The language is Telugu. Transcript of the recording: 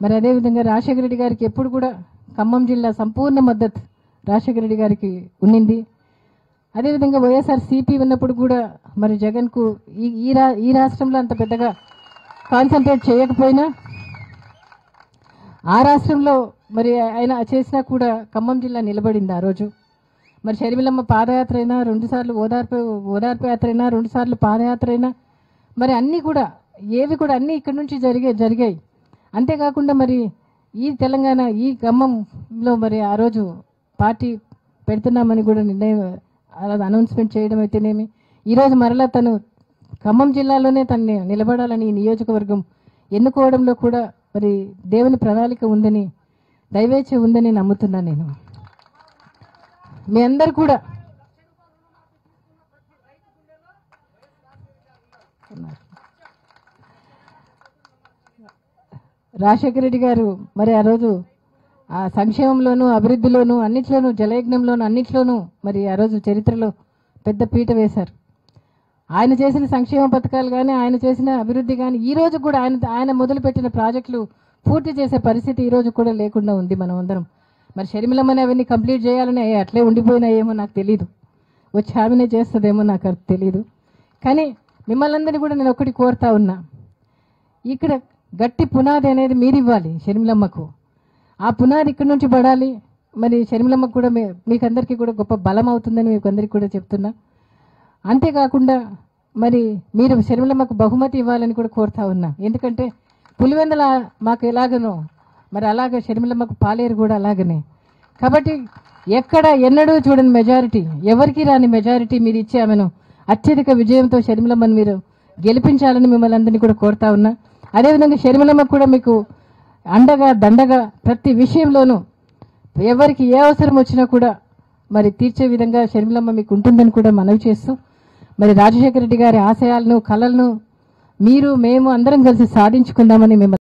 మరి అదేవిధంగా రాజశేఖర రెడ్డి గారికి ఎప్పుడు కూడా ఖమ్మం జిల్లా సంపూర్ణ మద్దతు రాజశేఖర రెడ్డి గారికి ఉన్నింది అదేవిధంగా వైఎస్ఆర్ సిపి ఉన్నప్పుడు కూడా మరి జగన్కు ఈ ఈ రా ఈ రాష్ట్రంలో అంత పెద్దగా కాన్సన్ట్రేట్ చేయకపోయినా ఆ రాష్ట్రంలో మరి ఆయన చేసినా కూడా ఖమ్మం జిల్లా నిలబడింది ఆ రోజు మరి షర్మిలమ్మ పాదయాత్ర అయినా రెండుసార్లు ఓదార్పు ఓదార్పు యాత్ర అయినా రెండుసార్లు పాదయాత్ర అయినా మరి అన్నీ కూడా ఏవి కూడా అన్నీ ఇక్కడి నుంచి జరిగే జరిగాయి అంతేకాకుండా మరి ఈ తెలంగాణ ఈ ఖమ్మంలో మరి ఆ రోజు పార్టీ పెడుతున్నామని కూడా నిర్ణయం అలా అనౌన్స్మెంట్ చేయడం అయితేనేమి ఈరోజు మరలా తను ఖమ్మం జిల్లాలోనే తనని నిలబడాలని ఈ నియోజకవర్గం ఎన్నుకోవడంలో కూడా మరి దేవుని ప్రణాళిక ఉందని దైవేచ్ఛ ఉందని నమ్ముతున్నాను నేను మీ అందరు కూడా రాజశేఖర రెడ్డి గారు మరి ఆ రోజు ఆ సంక్షేమంలోనూ అభివృద్ధిలోనూ అన్నిట్లోనూ జలయజ్ఞంలోనూ అన్నిట్లోనూ మరి ఆ రోజు చరిత్రలో పెద్ద పీట వేశారు ఆయన చేసిన సంక్షేమ పథకాలు కానీ ఆయన చేసిన అభివృద్ధి కానీ ఈ రోజు కూడా ఆయన ఆయన మొదలుపెట్టిన ప్రాజెక్టులు పూర్తి చేసే పరిస్థితి ఈ రోజు కూడా లేకుండా ఉంది మనం అందరం మరి షర్మిలమ్మని అవన్నీ కంప్లీట్ చేయాలని ఏ అట్లే ఉండిపోయినాయేమో నాకు తెలియదు వచ్చి ఆమెనే చేస్తుందేమో నాకు అది తెలియదు కానీ మిమ్మల్ని అందరినీ కూడా నేను ఒకటి కోరుతా ఉన్నా ఇక్కడ గట్టి పునాది అనేది మీరు ఇవ్వాలి షర్మిలమ్మకు ఆ పునాది ఇక్కడ నుంచి పడాలి మరి షర్మిలమ్మకు కూడా మీ మీకందరికీ కూడా గొప్ప బలం అవుతుందని మీకు అందరికీ కూడా చెప్తున్నా అంతేకాకుండా మరి మీరు షర్మిలమ్మకు బహుమతి ఇవ్వాలని కూడా కోరుతా ఉన్నా ఎందుకంటే పులివెందల మాకు ఎలాగనో మరి అలాగే షర్మిలమ్మకు పాలేరు కూడా అలాగనే కాబట్టి ఎక్కడ ఎన్నడూ చూడని మెజారిటీ ఎవరికి రాని మెజారిటీ మీరు ఇచ్చే ఆమెను అత్యధిక విజయంతో షర్మిలమ్మను మీరు గెలిపించాలని మిమ్మల్ని అందరినీ కూడా కోరుతా ఉన్నా అదేవిధంగా షర్మిలమ్మ కూడా మీకు అండగా దండగా ప్రతి విషయంలోనూ ఎవరికి ఏ అవసరం వచ్చినా కూడా మరి తీర్చే విధంగా షర్మిలమ్మ మీకు ఉంటుందని కూడా మనవి చేస్తూ మరి రాజశేఖర రెడ్డి గారి ఆశయాలను కళలను మీరు మేము అందరం కలిసి సాధించుకుందామని మిమ్మల్ని